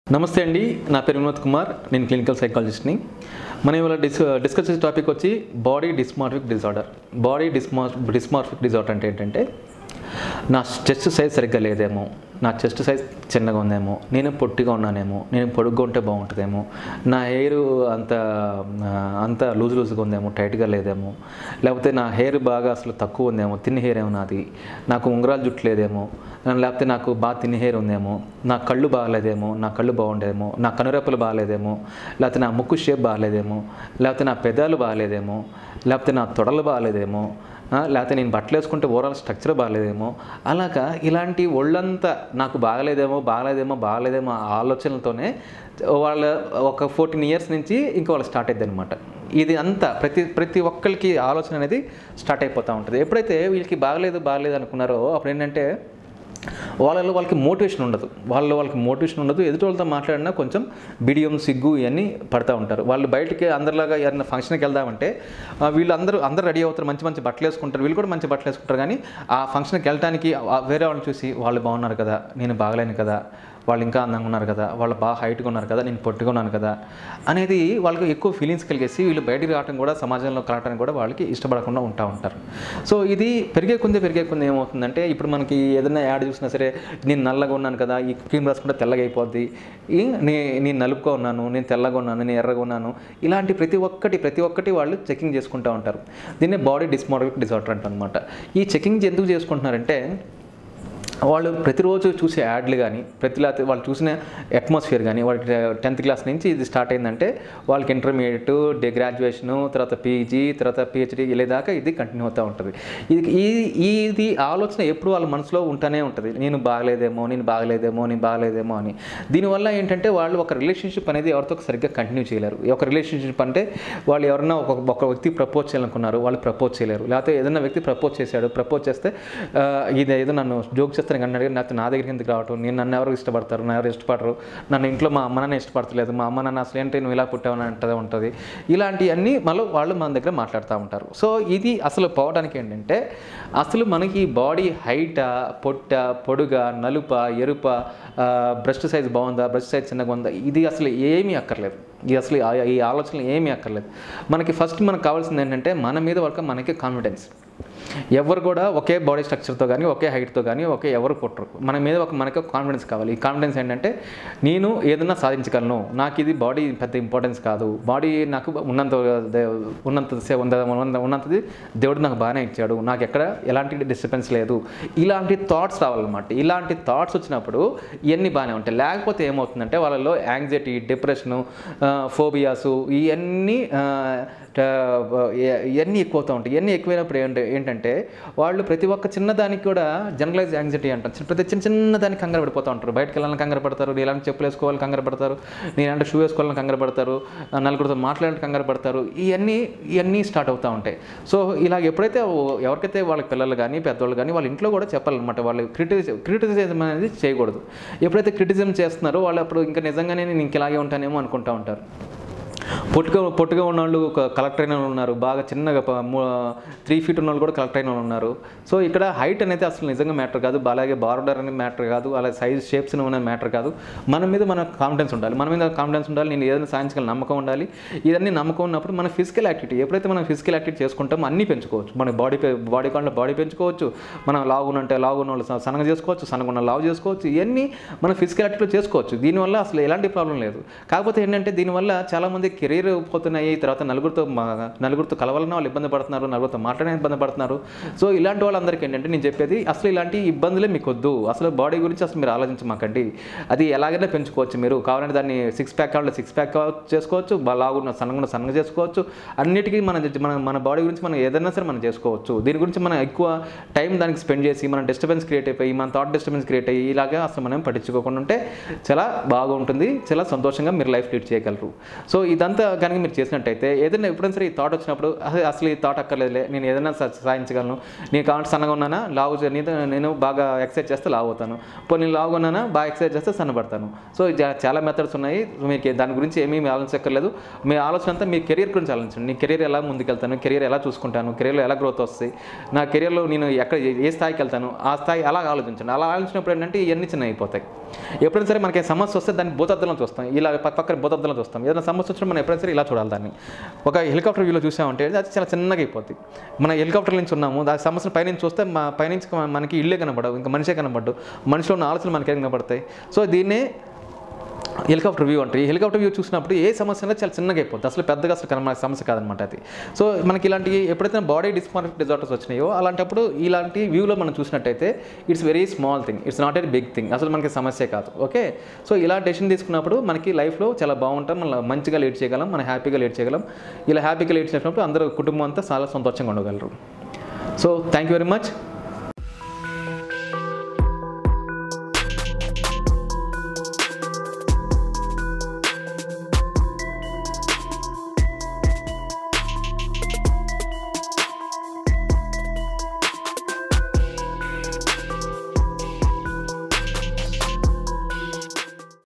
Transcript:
నమస్తే అండి నా పేరు వినోద్ కుమార్ నేను క్లినికల్ సైకాలజిస్ట్ని మనం ఇవాళ డిస్ డిస్కస్ చేసే టాపిక్ వచ్చి బాడీ డిస్మార్ఫిక్ డిజార్డర్ బాడీ డిస్మార్ డిస్మార్ఫిక్ డిజార్డర్ అంటే ఏంటంటే నా చెస్ట్ సైజ్ సరిగ్గా లేదేమో నా చెస్ట్ సైజ్ చిన్నగా ఉందేమో నేను పొట్టిగా ఉన్నానేమో నేను పొడుగ్గా ఉంటే బాగుంటుందేమో నా హెయిర్ అంత ఆ, అంత లూజ్ లూజ్గా ఉందేమో టైట్గా లేదేమో లేకపోతే నా హెయిర్ బాగా అసలు తక్కువ ఉందేమో తిన్న హెయిర్ ఏమో నాది నాకు ఉంగరాలు జుట్టు లేదేమో లేకపోతే నాకు బాగా తిన్న హెయిర్ ఉందేమో నా కళ్ళు బాగాలేదేమో నా కళ్ళు బాగుండేమో నా కనురెప్పలు బాగాలేదేమో లేకపోతే నా ముక్కు షేప్ బాగాలేదేమో లేకపోతే నా పెదాలు బాగాలేదేమో లేకపోతే నా తొడలు బాగాలేదేమో ఆ, లేకపోతే నేను బట్టలు వేసుకుంటే ఓవరాల్ స్ట్రక్చర్ బాగాలేదేమో అలాగా ఇలాంటి ఒళ్ళంతా నాకు బాగలేదేమో బాగలేదేమో బాగలేదేమో ఆ ఆలోచనలతోనే వాళ్ళ ఒక ఫోర్టీన్ ఇయర్స్ నుంచి ఇంకా వాళ్ళు స్టార్ట్ అయింది అనమాట ఇది అంతా ప్రతి ప్రతి ఒక్కరికి ఆలోచన అనేది స్టార్ట్ అయిపోతూ ఉంటుంది ఎప్పుడైతే వీళ్ళకి బాగలేదు బాగలేదు అనుకున్నారో అప్పుడు ఏంటంటే వాళ్ళలో వాళ్ళకి మోటివేషన్ ఉండదు వాళ్ళలో వాళ్ళకి మోటివేషన్ ఉండదు ఎదుటి వాళ్ళతో మాట్లాడినా కొంచెం బిడియం సిగ్గు ఇవన్నీ పడతా ఉంటారు వాళ్ళు బయటికి అందరిలాగా ఏదైనా ఫంక్షన్కి వెళ్దామంటే ఆ, వీళ్ళు అందరూ అందరూ రెడీ అవుతారు మంచి మంచి బట్టలు వేసుకుంటారు వీళ్ళు కూడా మంచి బట్టలు వేసుకుంటారు కానీ ఆ ఫంక్షన్కి వెళ్ళడానికి ఆ వేరే వాళ్ళని చూసి వాళ్ళు బాగున్నారు కదా నేను బాగలేను కదా వాళ్ళు ఇంకా అందంగా ఉన్నారు కదా వాళ్ళు బాగా హైట్గా ఉన్నారు కదా నేను పొట్టిగా ఉన్నాను కదా అనేది వాళ్ళకి ఎక్కువ ఫీలింగ్స్ కలిగేసి వీళ్ళు బయటికి రావడం కూడా సమాజంలో కలగడానికి కూడా వాళ్ళకి ఇష్టపడకుండా ఉంటా ఉంటారు సో ఇది పెరిగే కొంది పెరిగే కొంది ఏమవుతుందంటే ఇప్పుడు మనకి ఏదైనా యాడ్ చూసినా సరే నేను నల్లగా ఉన్నాను కదా ఈ క్రీమ్ రాసుకుంటే తెల్లగా అయిపోద్ది ఈ నే నేను నలుపుగా ఉన్నాను నేను తెల్లగా ఉన్నాను నేను ఎర్రగా ఉన్నాను ఇలాంటి ప్రతి ఒక్కటి ప్రతి ఒక్కటి వాళ్ళు చెకింగ్ చేసుకుంటూ ఉంటారు దీన్నే బాడీ డిస్మార్ఫిక్ డిజార్డర్ అంటనమాట ఈ చెకింగ్ ఎందుకు చేసుకుంటున్నారంటే వాళ్ళు ప్రతిరోజు చూసే యాడ్లు కానీ ప్రతి లేకపోతే వాళ్ళు చూసిన అట్మాస్ఫియర్ కానీ వాళ్ళకి టెన్త్ క్లాస్ నుంచి ఇది స్టార్ట్ అయిందంటే వాళ్ళకి ఇంటర్మీడియట్ డే గ్రాడ్యుయేషను తర్వాత పీజీ తర్వాత పిహెచ్డి వెళ్ళేదాకా ఇది కంటిన్యూ అవుతూ ఉంటుంది ఇది ఈ ఇది ఆలోచన ఎప్పుడు వాళ్ళ మనసులో ఉంటూనే ఉంటుంది నేను బాగలేదేమో నేను బాగలేదేమో నేను బాగలేదేమో అని దీనివల్ల ఏంటంటే వాళ్ళు ఒక రిలేషన్షిప్ అనేది ఎవరితో సరిగ్గా కంటిన్యూ చేయలేరు ఒక రిలేషన్షిప్ అంటే వాళ్ళు ఎవరన్నా ఒక ఒక వ్యక్తి ప్రపోజ్ చేయాలనుకున్నారు వాళ్ళు ప్రపోజ్ చేయలేరు లేకపోతే ఏదైనా వ్యక్తి ప్రపోజ్ చేశాడు ప్రపోజ్ చేస్తే ఆ, ఇది ఏదో నన్ను జోక్ చేస్తాను అన్నాడు లేకపోతే నా దగ్గరికి ఎందుకు రావటం నేను నన్ను ఎవరు ఇష్టపడతారు నన్ను ఎవరు ఇష్టపడరు నన్ను ఇంట్లో మా అమ్మ నాన్న ఇష్టపడతలేదు మా అమ్మ నాన్న అసలు ఏంటి నువ్వు ఇలా పుట్టావని అంటదే ఉంటుంది ఇలాంటివన్నీ మళ్ళీ వాళ్ళు మన దగ్గర మాట్లాడుతూ ఉంటారు సో ఇది అసలు పోవడానికి ఏంటంటే అసలు మనకి బాడీ హైట్ పొట్ట పొడుగ నలుప ఎరుప బ్రెస్ట్ సైజ్ బాగుందా బ్రెస్ట్ సైజ్ చిన్నగా ఉందా ఇది అసలు ఏమీ అక్కర్లేదు ఇది అసలు ఆ- ఈ ఆలోచనలు ఏమీ అక్కర్లేదు మనకి ఫస్ట్ మనకు కావాల్సింది ఏంటంటే మన మీద వరకు మనకి కాన్ఫిడెన్స్ ఎవరు కూడా ఒకే బాడీ స్ట్రక్చర్తో కానీ ఒకే హైట్తో కానీ ఒకే ఎవరు పుట్టరు మన మీద ఒక మనకి కాన్ఫిడెన్స్ కావాలి ఈ కాన్ఫిడెన్స్ ఏంటంటే నేను ఏదైనా సాధించగలను నాకు ఇది బాడీ పెద్ద ఇంపార్టెన్స్ కాదు బాడీ నాకు ఉన్నంత దే- ఉన్నంత సే- ఉన్న- ఉన్న- ఉన్నంతది దేవుడు నాకు బాగానే ఇచ్చాడు నాకు ఎక్కడ ఎలాంటి డిస్టర్బెన్స్ లేదు ఇలాంటి థాట్స్ రావాలన్నమాట ఇలాంటి థాట్స్ వచ్చినప్పుడు ఇవన్నీ బాగానే ఉంటాయి లేకపోతే ఏమవుతుందంటే వాళ్ళలో యాంగ్జైటీ డిప్రెషను ఫోబియాసు ఇవన్నీ ఆ, ట- ఇ- ఇవన్నీ ఎక్కువ అవుతూ ఉంటాయి ఇవన్నీ ఎక్కువైనప్పుడు ఏంటి ఏంటంటే వాళ్ళు ప్రతి ఒక్క చిన్నదానికి కూడా జనరలైజ్ యాంగ్జైటీ అంటారు చిన్న- ప్రతి చిన్న చిన్న దానికి కంగారు పడిపోతూ ఉంటారు బయటకు వెళ్ళాలని కంగారు పడతారు ఇలాంటి చెప్పులు వేసుకోవాలని కంగారు పడతారు నేనంటే షూ వేసుకోవాలని కంగారు పడతారు ఆ, నలుగురితో మాట్లాడాలని కంగారు పడతారు ఇవన్నీ ఇవన్నీ స్టార్ట్ అవుతూ ఉంటాయి సో ఇలాగ ఎప్పుడైతే ఓ- ఎవరికైతే వాళ్ళ పిల్లలు కానీ పెద్దవాళ్ళు కానీ వాళ్ళ ఇంట్లో కూడా చెప్పాలన్నమాట వాళ్ళు క్రిటిసిజం క్రిటిసిజం అనేది చేయకూడదు ఎప్పుడైతే క్రిటిసిజం చేస్తున్నారో వాళ్ళు అప్పుడు ఇంకా నిజంగానే నేను ఇంక ఇలాగే ఉంటానేమో అనుకుంటా ఉంటారు పొట్టుగా పొట్టుగా ఉన్న వాళ్ళు ఒక కలెక్టర్ అయిన వాళ్ళు ఉన్నారు బాగా చిన్నగా త్రీ ఫీట్ ఉన్న వాళ్ళు కూడా కలెక్టర్ అయిన వాళ్ళు ఉన్నారు సో ఇక్కడ హైట్ అనేది అసలు నిజంగా మ్యాటర్ కాదు అలాగే బార్డర్ అనేది మ్యాటర్ కాదు అలాగే సైజ్ షేప్స్ ఉన్న మ్యాటర్ కాదు మన మీద మన కాన్ఫిడెన్స్ ఉండాలి మన మీద కాన్ఫిడెన్స్ ఉండాలి నేను ఏదైనా సాధించగల నమ్మకం ఉండాలి ఇదన్నీ నమ్మకం ఉన్నప్పుడు మన ఫిజికల్ యాక్టివిటీ ఎప్పుడైతే మనం ఫిజికల్ యాక్టివిటీ చేసుకుంటామో అన్నీ పెంచుకోవచ్చు మన బాడీ బాడీ కాంట్లో బాడీ పెంచుకోవచ్చు మనం లాగునంటే లాగున్న వాళ్ళు స- సన్నగా చేసుకోవచ్చు సన్నగా ఉన్న లావు చేసుకోవచ్చు ఇవన్నీ మన ఫిజికల్ యాక్టివిటీ చేసుకోవచ్చు దీనివల్ల అసలు ఎలాంటి ప్రాబ్లం లేదు కాకపోతే ఏంటంటే దీనివల్ల చాలామంది కెరీర్ పోతున్నాయి తర్వాత నలుగురితో మా- నలుగురితో కలవాలన్న వాళ్ళు ఇబ్బంది పడుతున్నారు నలుగురితో మాట్లాడే ఇబ్బంది పడుతున్నారు సో ఇలాంటి వాళ్ళందరికీ ఏంటంటే నేను చెప్పేది అసలు ఇలాంటి ఇబ్బందులే మీకు వద్దు అసలు బాడీ గురించి అసలు మీరు ఆలోచించమాకండి అది ఎలాగైనా పెంచుకోవచ్చు మీరు కావాలంటే దాన్ని సిక్స్ ప్యాక్ కావాలంటే సిక్స్ ప్యాక్ చేసుకోవచ్చు బా- లాగున్న సన్నగా సన్నగా చేసుకోవచ్చు అన్నిటికీ మన మన మన బాడీ గురించి మనం ఏదైనా సరే మనం చేసుకోవచ్చు దీని గురించి మనం ఎక్కువ టైం దానికి స్పెండ్ చేసి మన డిస్టర్బెన్స్ క్రియేట్ అయిపోయి మన థాట్ డిస్టర్బెన్స్ క్రియేట్ అయ్యి ఇలాగా అసలు మనం పట్టించుకోకుండా ఉంటే చాలా బాగుంటుంది చాలా సంతోషంగా మీరు లైఫ్ లీడ్ చేయగలరు సో ఇదంతా కనుక మీరు చేసినట్టయితే ఏదైనా ఎప్పుడైనా సరే ఈ థాట్ వచ్చినప్పుడు అసలు అసలు ఈ థాట్ అక్కర్లేదులే నేను ఏదైనా సా- సాధించగలను నేను కావాలంటే సన్నగా ఉన్నానా లావు చే- నేను నేను బాగా ఎక్సర్సైజ్ చేస్తే లావు అవుతాను పోనీ నేను లావుగా ఉన్నానా బాగా ఎక్సర్సైజ్ చేస్తే సన్నబడతాను సో జా- చాలా మెథడ్స్ ఉన్నాయి మీకు దాని గురించి ఏమీ మీ ఆలోచించక్కర్లేదు మీ ఆలోచన అంతా మీ కెరీర్ గురించి ఆలోచించండి నీ కెరీర్ ఎలా ముందుకెళ్తాను కెరీర్ ఎలా చూసుకుంటాను కెరీర్లో ఎలా గ్రోత్ వస్తాయి నా కెరీర్లో నేను ఎక్కడ ఏ- ఏ స్థాయికి వెళ్తాను ఆ స్థాయి అలా ఆలోచించండి అలా ఆలోచించినప్పుడు ఏంటంటే ఇవన్నీ చిన్న అయిపోతాయి ఎప్పుడైనా సరే మనకి సమస్య వస్తే దాన్ని భూతద్దంలో చూస్తాం ఇలా పక్క పక్కన భూతద్దంలో చూస్తాం ఏదైనా సమస్య వచ్చినప్పుడు మనం ఎప్పుడైనా సరే ఇలా చూడాలి దాన్ని ఒక హెలికాప్టర్ వ్యూలో చూసామంటే అది చాలా చిన్నగా అయిపోద్ది మన హెలికాప్టర్ నుంచి ఉన్నాము దాని సమస్యను పైనుంచి చూస్తే మా పైనుంచి మనకి ఇల్లే కనబడవు ఇంకా మనిషే కనబడ్డు మనిషిలో ఉన్న ఆలోచనలు మనకి ఏం కనబడతాయి సో దీన్నే హెలికాప్టర్ వ్యూ అంటే ఈ హెలికాప్టర్ వ్యూ చూసినప్పుడు ఏ సమస్య అయినా చాలా చిన్నగా అయిపోద్ది అసలు పెద్దగా అసలు కనబడే సమస్య కాదనమాట అది సో మనకి ఇలాంటి ఎప్పుడైతే బాడీ డిస్మార్ఫిక్ డిజార్డర్స్ వచ్చినాయో అలాంటప్పుడు ఇలాంటి వ్యూలో మనం చూసినట్టయితే it's very small thing it's not a big thing అసలు మనకి సమస్య కాదు ఓకే సో ఇలా డెసిషన్ తీసుకున్నప్పుడు మనకి లైఫ్లో చాలా బాగుంటాం మనం మంచిగా లీడ్ చేయగలం మనం హ్యాపీగా లీడ్ చేయగలం ఇలా హ్యాపీగా లీడ్ చేసినప్పుడు అందరూ కుటుంబం అంతా చాలా సంతోషంగా ఉండగలరు so thank you very much